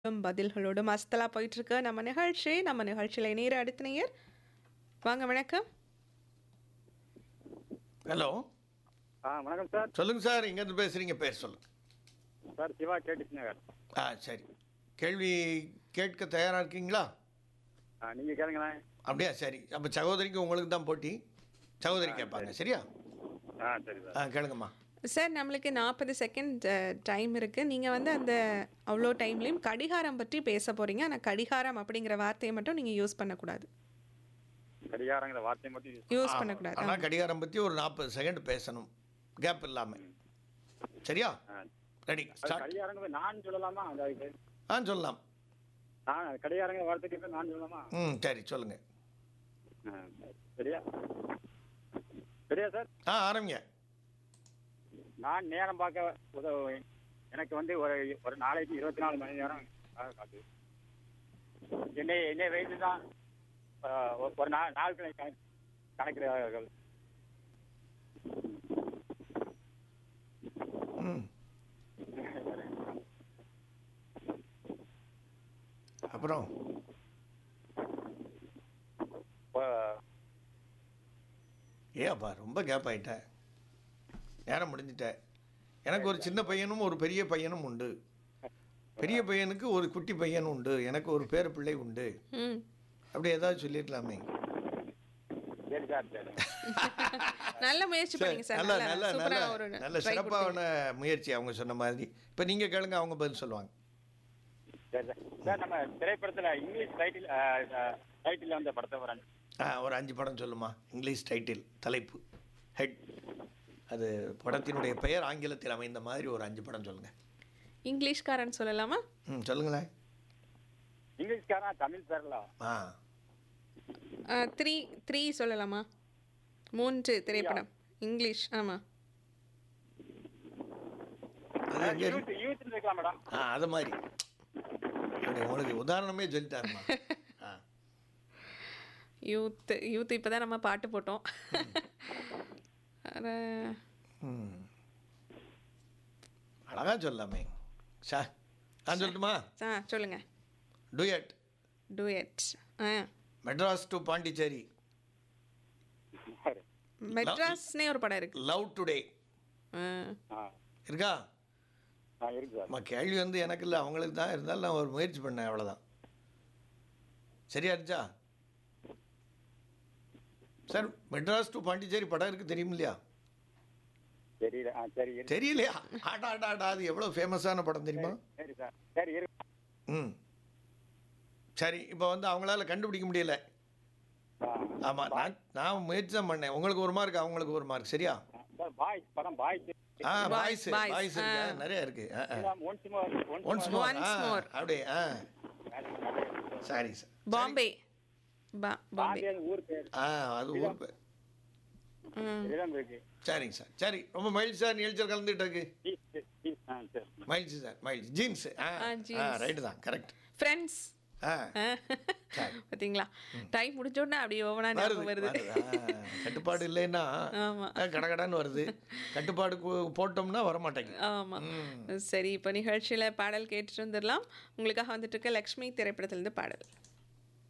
பதில்களோடு மஸ்தலா போயிட்டு இருக்கு நம்ம நிகழ்ச்சி நம்ம நிகழ்ச்சியில் நேர அடுத்த நேயர் வாங்க வணக்கம் ஹலோ ஆ வணக்கம் சார் சொல்லுங்க சார் இங்கேருந்து பேசுறீங்க பேர் சொல்லுங்க சார் சிவா கேடிஸ் நகர் ஆ சரி கேள்வி கேட்க தயாராக இருக்கீங்களா ஆ நீங்கள் கேளுங்களேன் அப்படியா சரி அப்போ சகோதரிக்கு உங்களுக்கு தான் போட்டி சகோதரி கேட்பாங்க சரியா ஆ சரி சார் ஆ கேளுங்கம்மா சார் நம்மளுக்கு நாற்பது செகண்ட் டைம் இருக்குது நீங்கள் வந்து அந்த அவ்வளோ டைம்லேயும் கடிகாரம் பற்றி பேச போகிறீங்க ஆனால் கடிகாரம் அப்படிங்கிற வார்த்தையை மட்டும் நீங்கள் யூஸ் பண்ணக்கூடாது கடிகாரங்கிற வார்த்தையை மட்டும் use- யூஸ் பண்ணக்கூடாது ஆனால் கடிகாரம் பற்றி ஒரு நாற்பது செகண்ட் பேசணும் கேப் இல்லாமல் சரியா ஆ ரெடி அது ஸ்டார்ட் கடிகாரங்கிற நான் சொல்லலாமா அந்த இதுக்கு? ஆ சொல்லலாம் நான் கடிகாரங்கிற வார்த்தைக்கு இப்ப நான் சொல்லலாமா ம் சரி சொல்லுங்கள் ஆ சரியா சரியா சார் ஆ ஆரம்பிங்க நான் நேரம் பார்க்க உதவு எனக்கு வந்து ஒரு ஒரு நாளைக்கு இருபத்தி நாலு மணி நேரம் ஆக காட்டுது என்னை என்னை வைத்து தான் ஆ, ஒரு- ஒரு நாள் நாட்களை கணக்கு கணக்கிறார்கள் ம் அப்புறம் இப்போ ஏப்பா ரொம்ப கேப் ஆயிட்ட நேரம் முடிஞ்சிட்ட எனக்கு ஒரு சின்ன பையனும் ஒரு பெரிய பையனும் உண்டு பெரிய பையனுக்கு ஒரு குட்டி பையன் உண்டு எனக்கு ஒரு பேர பிள்ளை உண்டு ம் அப்படி ஏதாவது சொல்லியிருக்கலாமே சரி சார் சரி நல்ல முயற்சி சரி, பண்ணீங்க சார் நல்ல நல்ல நல்ல சூப்பரா ஒரு நல்ல try கொடுத்தீங்க. சிறப்பான முயற்சி அவங்க சொன்ன மாதிரி இப்போ நீங்கள் கேளுங்க அவங்க பதில் சொல்லுவாங்க சரி சார் சார் நம்ம திரைப்படத்தில் இங்கிலீஷ் டைட்டில் டைட்டில் வந்த படத்தை ஒரு அஞ்சு ஆ ஒரு அஞ்சு படம் சொல்லுமா இங்கிலீஷ் டைட்டில் தலைப்பு ஹெட் அது படத்தினுடைய பெயர் ஆங்கிலத்தில் அமைந்த மாதிரி ஒரு அஞ்சு படம் சொல்லுங்கள் இங்கிலீஷ்காரன் சொல்லலாமா ம் சொல்லுங்களேன் இங்கிலீஷ்காரன் தமிழ் பேர்ல ஆ த்ரீ த்ரீ சொல்லலாமா மூன்று திரைப்படம் இங்கிலீஷ் ஆமாம் அது எங்கே யூத் யூத்னு இருக்கலாம் மேடம் ஆ அது மாதிரி அப்படி உங்களுக்கு உதாரணமே சொல்லிட்டாருமா ஆ யூத் யூத் இப்போ தான் நம்ம பாட்டு போட்டோம் அத- ம் அழகா சொல்லலாமே சா நான் சொல்லட்டுமா ஆ சொல்லுங்க டூயட் டூயட் ஆ மெட்ராஸ் டு பாண்டிச்சேரி மெட்ராஸ்னே ஒரு படம் இருக்கு லவ் டுடே ஆ ஆ இருக்கா ஆ இருக்கு சார் அம்மா கேள்வி வந்து எனக்கு இல்லை அவங்களுக்கு தான் இருந்தாலும் நான் ஒரு முயற்சி பண்ணேன் அவ்வளோதான் சரியா இருந்துச்சா சார் மெட்ராஸ் டு பாண்டிச்சேரி படம் இருக்கு தெரியும் இல்லையா தெரியல ஆ சரி இருக்கு தெரியலையா ஆடா ஆடா ஆடா அது எவ்வளோ ஃபேமஸான படம் தெரியுமா சரி சார் சரி இருக்கு ம் சரி இப்போ வந்து அவங்களால கண்டுபிடிக்க முடியல ஆ. ஆமாம் நான் நான் முயற்சி தான் பண்ணேன் உங்களுக்கு ஒரு மார்க் அவங்களுக்கு ஒரு மார்க் சரியா சார் பாய் படம் பாய் ஆ Boys, பாய்ஸ் boys, பாய்ஸ் இருக்கு ஆ. நிறைய இருக்கு once more once more Once ஆ more. அப்படியே ஆ சரி சார் பாம்பே பா பாம்பே பாம்பே ஊர் பேர் ஆ அது ஊர் பேர் ம் இடம் இருக்கு சரிங்க சார் சரி ரொம்ப மகிழ்ச்சி சார் நிகழ்ச்சியில் கலந்துட்டு இருக்கு ஜி, ஜி, ஜி. ஆ சரி மகிழ்ச்சி சார் மகிழ்ச்சி ஜீன்ஸ் ஆ ஆ, ஆ jeans. ரைட்டு தான் கரெக்ட் ஃப்ரெண்ட்ஸ் ஆ பார்த்தீங்களா டைம் முடிஞ்ச உடனே அப்படியே ஓவனா வருது ஞாபகம் வருது வருது. ஆ, கட்டுப்பாடு இல்லைன்னா ஆமா. ஆ, கடகடன்னு வருது கட்டுப்பாடு கு- போட்டோம்னா வர மாட்டேங்குது ஆமாம் சரி இப்போ நிகழ்ச்சியில் பாடல் கேட்டுட்டு வந்துடலாம் உங்களுக்காக வந்துட்டு இருக்க லக்ஷ்மி திரைப்படத்திலிருந்து பாடல்